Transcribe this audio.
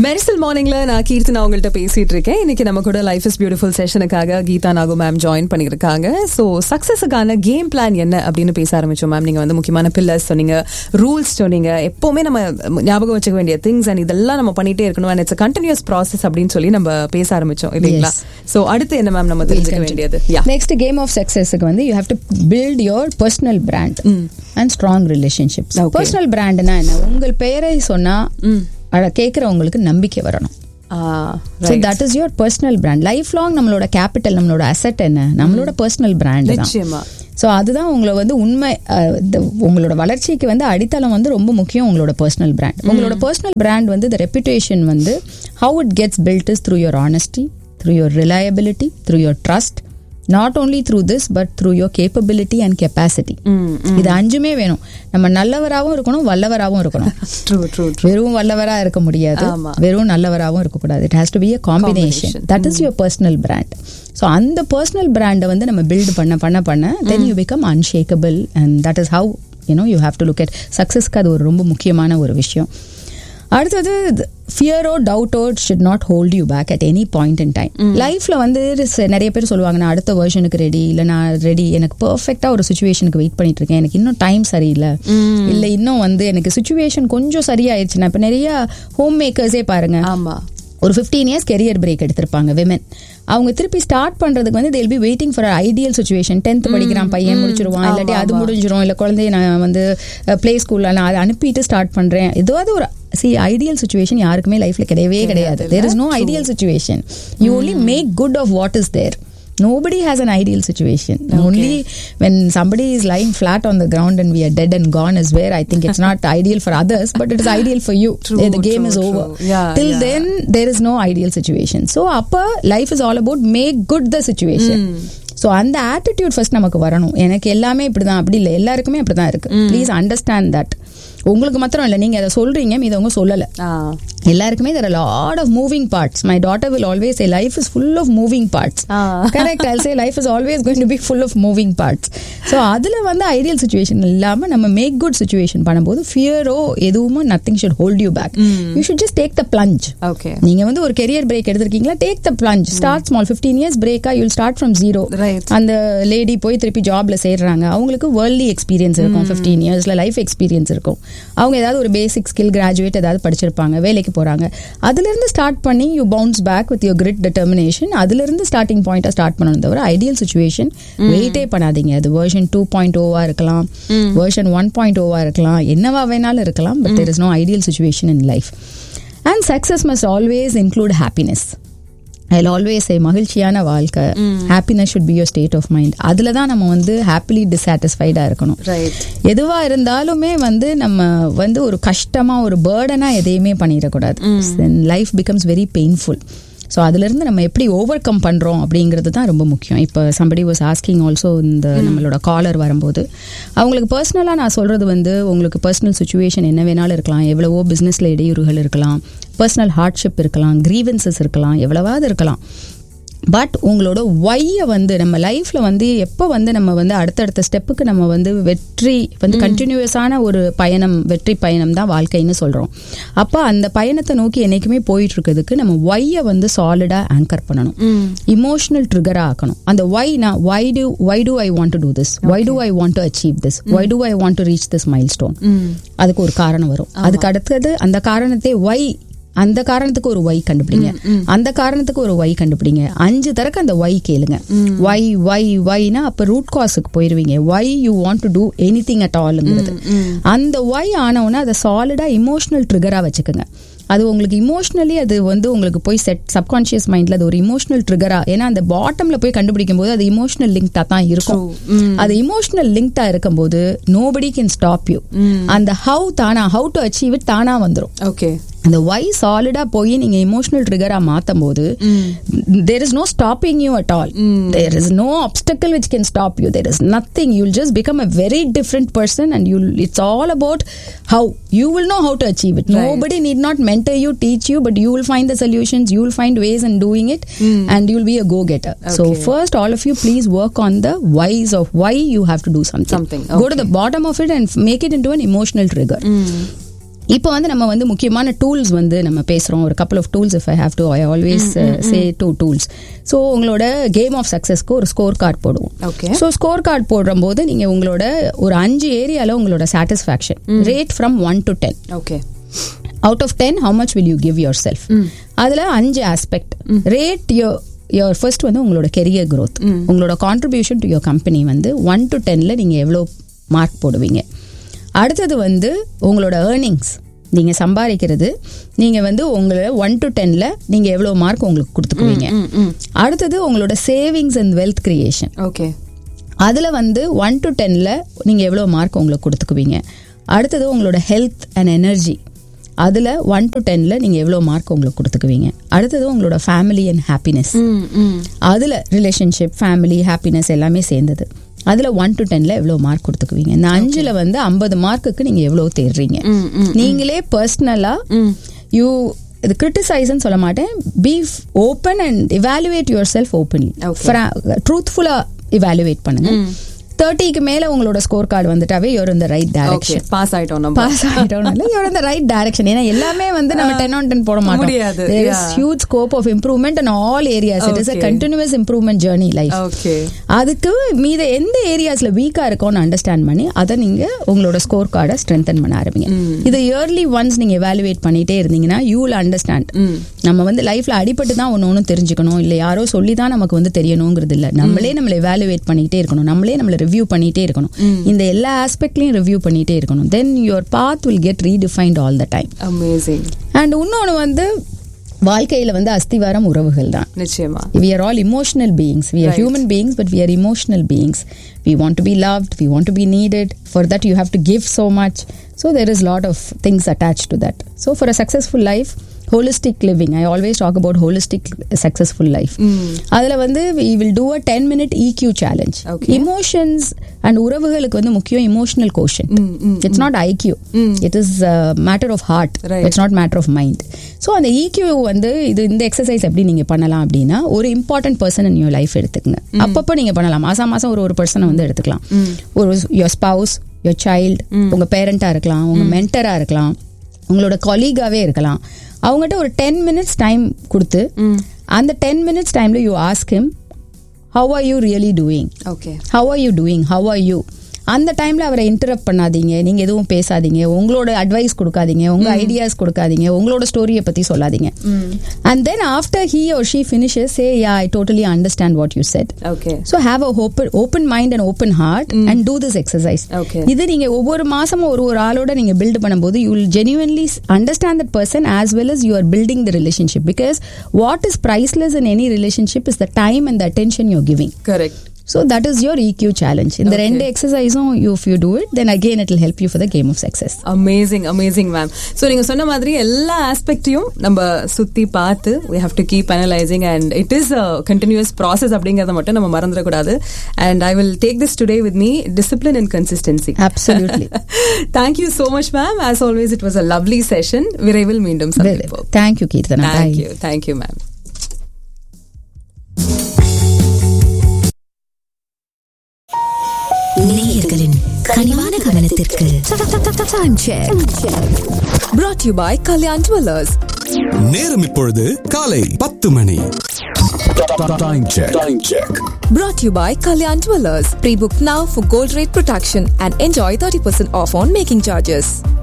மெரிசல் மார்னிங்ல நான் கீர்த்தனா உங்கள்கிட்ட பேசிட்டு இருக்கேன் இன்னைக்கு நம்ம கூட லைஃப் இஸ் பியூட்டிஃபுல் செஷனுக்காக கீதா நாகு மேம் ஜாயின் பண்ணியிருக்காங்க ஸோ சக்சஸுக்கான கேம் பிளான் என்ன அப்படின்னு பேச ஆரம்பிச்சோம் மேம் நீங்க வந்து முக்கியமான பில்லர்ஸ் சொன்னீங்க ரூல்ஸ் சொன்னீங்க எப்பவுமே நம்ம ஞாபகம் வச்சுக்க வேண்டிய திங்ஸ் அண்ட் இதெல்லாம் நம்ம பண்ணிட்டே இருக்கணும் அண்ட் இட்ஸ் கண்டினியூஸ் ப்ராசஸ் அப்படின்னு சொல்லி நம்ம பேச ஆரம்பிச்சோம் இல்லைங்களா ஸோ அடுத்து என்ன மேம் நம்ம தெரிஞ்சுக்க வேண்டியது யா நெக்ஸ்ட் கேம் ஆஃப் சக்சஸ்க்கு வந்து you have to build your personal brand and strong relationships Okay. Personal பிராண்ட்னா என்ன உங்கள் பெயரை சொன்னா அத கேட்கறவங்களுக்கு நம்பிக்கை வரணும் so that is your personal brand life long நம்மளோட கேபிட்டல் நம்மளோட அசெட் என்ன நம்மளோட பர்சனல் பிராண்ட் தான் நிச்சயமா ஸோ அதுதான் உங்களை வந்து உண்மை அஹ், the- உங்களோட வளர்ச்சிக்கு வந்து அடித்தளம் வந்து ரொம்ப முக்கியம் உங்களோட பர்சனல் பிராண்ட் உங்களோட பர்சனல் பிராண்ட் வந்து த ரெப்புடேஷன் வந்து how it gets built is through your honesty through your reliability through your trust not only through this but through your capability and capacity இது அஞ்சுமே வேணும் நம்ம நல்லவராகவும் இருக்கணும் வல்லவராகவும் இருக்கணும் ட்ரூ ட்ரூ வெறும் வல்லவரா இருக்க முடியாது ஆமா. வெறும் நல்லவராகவும் இருக்கக்கூடாது it has to be a combination Combination. That is your personal brand so அந்த பர்சனல் பிராண்டை வந்து நம்ம பில்ட் பண்ண பண்ண பண்ண then you become unshakeable and that is how you know you have to look at சக்ஸஸ்க்கு அது ஒரு ரொம்ப முக்கியமான ஒரு விஷயம் அடுத்தது ஃபியரோ டவுட்டோ should not hold you back at any point in time லைஃப்ல வந்து ச- நிறைய பேர் சொல்லுவாங்க நான் அடுத்த வெர்ஷனுக்கு ரெடி இல்லை நான் ரெடி எனக்கு பெர்ஃபெக்டா ஒரு சுச்சுவேஷனுக்கு வெயிட் பண்ணிட்டு இருக்கேன் எனக்கு இன்னும் டைம் சரியில்லை இல்லை இன்னும் வந்து எனக்கு சுச்சுவேஷன் கொஞ்சம் சரியாயிருச்சுன்னா இப்போ நிறைய ஹோம் மேக்கர்ஸே பாருங்க ஆமா ஒரு ஃபிஃப்டீன் இயர்ஸ் கெரியர் பிரேக் எடுத்திருப்பாங்க விமன் அவங்க திருப்பி ஸ்டார்ட் பண்றதுக்கு வந்து they'll be waiting for ideal situation tenth படிக்கிறான் பையன் முடிச்சிருவான் இல்லாட்டி அது முடிஞ்சிரும் இல்ல குழந்தைய நான் வந்து பிளே ஸ்கூல்ல நான் அதை அனுப்பிட்டு ஸ்டார்ட் பண்றேன் ஏதாவது ஒரு சி ஐடியல் சுச்சுவேஷன் யாருக்குமே லைஃப்ல கிடையவே கிடையாது there is no ideal situation you only make good of what is there nobody has an ideal situation only when somebody is lying flat on the ground and we are dead and gone is where i think it's not ideal for others but it is ideal for you True, the game true, is true. over Yeah, till yeah. then there is no ideal situation so upper life is all about make good the situation so அந்த attitude first நமக்கு வரணும் எனக்கு எல்லாமே இப்படிதான் அப்படி இல்லை எல்லாருக்குமே அப்படிதான் இருக்கு ப்ளீஸ் அண்டர்ஸ்டாண்ட் தட் உங்களுக்கு மாத்திரம் இல்லை நீங்க அதை சொல்றீங்க மீதவங்க சொல்லல ஆ எல்லாருக்குமே there lot of moving parts my daughter will always say life is full of moving parts Ah. Correct I'll say life is always going to be full of moving parts so அதில் வந்து ideal situation இல்லாமல் நம்ம make good situation பண்ணும்போது ஃபியரோ எதுவுமே nothing should hold you back you should just take the plunge okay நீங்க வந்து ஒரு கெரியர் பிரேக் எடுத்திருக்கீங்களா take the plunge start small fifteen years பிரேக்கா you'll start from zero Right. அந்த லேடி போய் திருப்பி ஜாப்ல சேர்றாங்க அவங்களுக்கு வேர்ல்ட்லி எக்ஸ்பீரியன்ஸ் இருக்கும் ஃபிஃப்டீன் இயர்ஸ்ல லைஃப் எக்ஸ்பீரியன்ஸ் இருக்கும் அவங்க ஏதாவது ஒரு பேசிக் ஸ்கில் கிராஜுவேட் ஏதாவது படிச்சிருப்பாங்க வேலைக்கு போறாங்க அதுல இருந்து ஸ்டார்ட் பண்ணி you bounce back with your grit determination அதுல இருந்து ஸ்டார்டிங் பாயிண்டா ஸ்டார்ட் பண்ணணும் தவிர ஐடியல் சுச்சுவேஷன் வெயிட்டே பண்ணாதீங்க அது வெர்ஷன் டூ பாயிண்ட் ஓவா இருக்கலாம் வெர்ஷன் ஒன் பாயிண்ட் ஓவா இருக்கலாம் என்னவா வேணாலும் இருக்கலாம் but there is no ideal situation in life and success must always include happiness I always a மகிழ்ச்சியான வாழ்க்கை happiness should be your state of mind அதுல தான் நம்ம வந்து ஹாப்பிலி டிசாட்டிஸ்ஃபைடா இருக்கணும் ரைட் எதுவா இருந்தாலுமே வந்து நம்ம வந்து ஒரு கஷ்டமா ஒரு பேர்டனா எதையுமே பண்ணிடக்கூடாது life becomes very painful so அதுலேருந்து நம்ம எப்படி ஓவர் கம் பண்ணுறோம் அப்படிங்கிறது தான் ரொம்ப முக்கியம் இப்போ சம்படி வாஸ் ஆஸ்கிங் ஆல்சோ இந்த நம்மளோட காலர் வரும்போது அவங்களுக்கு பர்சனலாக நான் சொல்கிறது வந்து உங்களுக்கு பர்சனல் சுச்சுவேஷன் என்ன வேணாலும் இருக்கலாம் எவ்வளவோ பிஸ்னஸில் இடையூறுகள் இருக்கலாம் பர்சனல் ஹார்ட்ஷிப் இருக்கலாம் கிரீவன்சஸ் இருக்கலாம் எவ்வளவாவது இருக்கலாம் பட் உங்களோட ஒய்யை வந்து நம்ம லைஃப்ல வந்து எப்போ வந்து நம்ம வந்து அடுத்தடுத்த ஸ்டெப்புக்கு நம்ம வந்து வெற்றி வந்து கண்டினியூஸான ஒரு பயணம் வெற்றி பயணம் தான் வாழ்க்கைன்னு சொல்றோம் அப்போ அந்த பயணத்தை நோக்கி என்னைக்குமே போயிட்டு இருக்கிறதுக்கு நம்ம ஒய்யை வந்து சாலிடா ஆங்கர் பண்ணணும் இமோஷனல் ட்ரிகரா ஆக்கணும் அந்த ஒய் நான் why do why do I want to do this why do I want to achieve this why do I want to reach this milestone அதுக்கு ஒரு காரணம் வரும் அதுக்கு அடுத்தது அந்த காரணத்தை ஒய் அந்த காரணத்துக்கு ஒரு ஒய் கண்டுபிடிங்க அந்த காரணத்துக்கு ஒரு ஒய் கண்டுபிடிங்க அஞ்சு தரக்கு அந்த ஒய் கேளுங்க ஒய் ஒய் ஒய்னா அப்ப ரூட் காஸுக்கு போயிருவீங்க why you want to do anything at ஆல்ங்கிறது அந்த ஒய் ஆனவுடனே அதை சாலிடா இமோஷனல் ட்ரிகரா வச்சுக்கோங்க அது உங்களுக்கு இமோஷனலி அது வந்து உங்களுக்கு போய் செட் சப்கான்ஷியஸ் மைண்ட்ல அது ஒரு இமோஷனல் ட்ரிகரா ஏன்னா அந்த பாட்டம்ல போய் கண்டுபிடிக்கும் போது அது இமோஷனல் லிங்க்டா தான் இருக்கும் அது இமோஷனல் லிங்க்டா இருக்கும்போது நோபடி கேன் ஸ்டாப் யூ அந்த ஹவு தானா ஹவு டு அச்சீவ் இட் தானா வந்துரும் ஓகே அந்த ஒய் சாலிடா போய் நீங்க இமோஷனல் ட்ரிகரா மாத்தும் போது there is no stopping you at all there is no obstacle which can stop you there is nothing you just become a very different person and you it's all about how you will know how to achieve it nobody need not mentor you teach you but you will find the solutions you will find ways and doing it and you will be a go getter so first all of you please work on the whys of why you have to do Something, something go to the bottom of it and make it into an emotional trigger இப்போ வந்து நம்ம வந்து முக்கியமான tools வந்து நம்ம பேசுகிறோம் ஒரு couple of tools if I have to I always say two tools so உங்களோட கேம் ஆஃப் சக்ஸஸ்க்கு ஒரு ஸ்கோர் கார்டு போடுவோம் Okay. ஸோ ஸ்கோர் கார்டு போடும்போது நீங்கள் உங்களோட ஒரு அஞ்சு ஏரியாவில் உங்களோட satisfaction rate from one to ten okay out of ten how much will you give yourself அதில் அஞ்சு aspect rate your your first வந்து உங்களோட கெரியர் growth உங்களோட கான்ட்ரிபியூஷன் டு யோர் கம்பெனி வந்து ஒன் டு டென்னில் நீங்கள் எவ்வளோ மார்க் போடுவீங்க அடுத்தது வந்து உங்களோட ஏர்னிங்ஸ் நீங்கள் சம்பாதிக்கிறது நீங்கள் வந்து உங்களை ஒன் டு டென்னில் நீங்கள் எவ்வளோ மார்க் உங்களுக்கு கொடுத்துக்குவீங்க அடுத்தது உங்களோட savings and wealth creation okay அதில் வந்து ஒன் டு டென்னில் நீங்கள் எவ்வளோ மார்க் உங்களுக்கு கொடுத்துக்குவீங்க அடுத்தது உங்களோட ஹெல்த் அண்ட் எனர்ஜி அதில் ஒன் டு டென்னில் நீங்கள் எவ்வளோ மார்க் உங்களுக்கு கொடுத்துக்குவீங்க அடுத்தது உங்களோட ஃபேமிலி அண்ட் ஹாப்பினஸ் அதில் ரிலேஷன்ஷிப் ஃபேமிலி ஹாப்பினஸ் எல்லாமே சேர்ந்தது அதில் ஒன் டு டென்னில் எவ்வளோ மார்க் கொடுத்துக்குவீங்க இந்த அஞ்சில் வந்து ஐம்பது மார்க்குக்கு நீங்கள் எவ்வளோ தேடுறீங்க நீங்களே பர்சனலாக யூ இது கிரிட்டிசைஸ்ன்னு சொல்ல மாட்டேன் be open and evaluate yourself openly ட்ரூத்ஃபுல்லாக இவாலுவேட் பண்ணுங்க தேர்ட்டிக்கு மேல உங்களோட ஸ்கோர் கார்டு வந்துட்டாவே யோர் இந்த ரைட் ஓகே டைரக்ஷன் பாஸ் ஆயிட்டோம் நம்ம பாஸ் ஆயிட்டோம் இல்ல யோர் இந்த ரைட் டைரக்ஷன் ஏன்னா எல்லாமே வந்து நம்ம டென் ஆன் டென் போட மாட்டோம் முடியாது, there is yeah. Huge scope of improvement and all areas it is a Okay. Continuous improvement journey life okay அதுக்கு மீத எந்த ஏரியாஸ்ல வீக்கா இருக்கோம்னு அண்டர்ஸ்டாண்ட் பண்ணி அதை நீங்க உங்களோட ஸ்கோர் கார்டை ஸ்ட்ரென்தன் பண்ண ஆரம்பிங்க இது இயர்லி ஒன்ஸ் நீங்க எவாலுவேட் பண்ணிட்டே இருந்தீங்கன்னா யூ வில் அண்டர்ஸ்டாண்ட் நம்ம வந்து லைஃப்ல அடிபட்டு தான் ஒன்று ஒன்று தெரிஞ்சுக்கணும் இல்லை யாரோ சொல்லி தான் நமக்கு வந்து தெரியணுங்கிறது இல்லை நம்மளே நம்மளை எவாலுவேட் பண்ணிட்டே இருக்கணும் நம்மளே நம்மளை ரிவ்யூ பண்ணிட்டே இருக்கணும் இந்த எல்லா ஆஸ்பெக்ட்லையும் ரிவ்யூ பண்ணிட்டே இருக்கணும் then your path will get redefined all the time amazing and இன்னொன்று வந்து வாழ்க்கையில வந்து அஸ்திவாரம் உறவுகள் தான் நிச்சயமா we are all emotional beings we are Right. human beings but we are emotional beings we want to be loved we want to be needed for that you have to give so much so there is a lot of things attached to that so for a successful life holistic living i always talk about holistic successful life அதுல வந்து we will do a 10 minute eq challenge Okay. emotions and உறவுகளுக்கு வந்து முக்கியம் emotional quotient it's not iq it is a matter of heart Right. it's not matter of mind so அந்த EQ வந்து இது இந்த exercise எப்படி நீங்க பண்ணலாம் அப்படின்னா ஒரு important person in your life எடுத்துக்கங்க அப்பப்போ நீங்க பண்ணலாம் மாசம் மாசம் ஒரு ஒரு பர்சனை வந்து எடுத்துக்கலாம் ஒரு யோர் ஸ்பவுஸ் யோர் சைல்டு உங்க பேரண்டா இருக்கலாம் உங்க மென்டரா இருக்கலாம் உங்களோட கொலீகாவே இருக்கலாம் அவங்ககிட்ட ஒரு டென் மினிட்ஸ் டைம் கொடுத்து அந்த டென் மினிட்ஸ் டைம்ல you ask him how are you really doing okay how are you doing how are you அந்த டைம்ல அவரை இன்டரப்ட் பண்ணாதீங்க நீங்க எதுவும் பேசாதீங்க உங்களோட அட்வைஸ் கொடுக்காதீங்க உங்க ஐடியாஸ் கொடுக்காதீங்க உங்களோட ஸ்டோரியை பத்தி சொல்லாதீங்க and then after he or she finishes say yeah I totally understand what you said okay so have a open open mind and open heart and do this exercise Okay. இது நீங்க ஒவ்வொரு மாசமும் ஒரு ஒரு ஆளோட நீங்க பில்ட் பண்ணும்போது you will genuinely understand that person as well as you are building the relationship because what is priceless in any relationship is the time and the attention you giving correct so that is your EQ challenge இந்த Okay. ரெண்டு எக்ஸசைஸும் you if you do it then again it will help you for the game of success amazing amazing ma'am so நீங்க சொன்ன மாதிரி எல்லா ஆஸ்பெக்டையும் நம்ம சுத்தி பார்த்து we have to keep analyzing and it is a continuous process அப்படிங்கறத மட்டும் நம்ம மறந்துடக்கூடாது and I will take this today with me discipline and consistency Absolutely. thank you so much ma'am as always it was a lovely session விரைவில் மீண்டும் சந்திப்போம் thank you Keerthana thank Bye. you thank you ma'am நேயர்களின் கனிவான கவனத்திற்கு Time check. brought to you by Kalyan Dwellers. நேரம் இப்பொழுது காலை பத்து மணி time check time check Brought to you by Kalyan Dwellers. Pre-book now for gold rate protection and enjoy 30% off on making charges.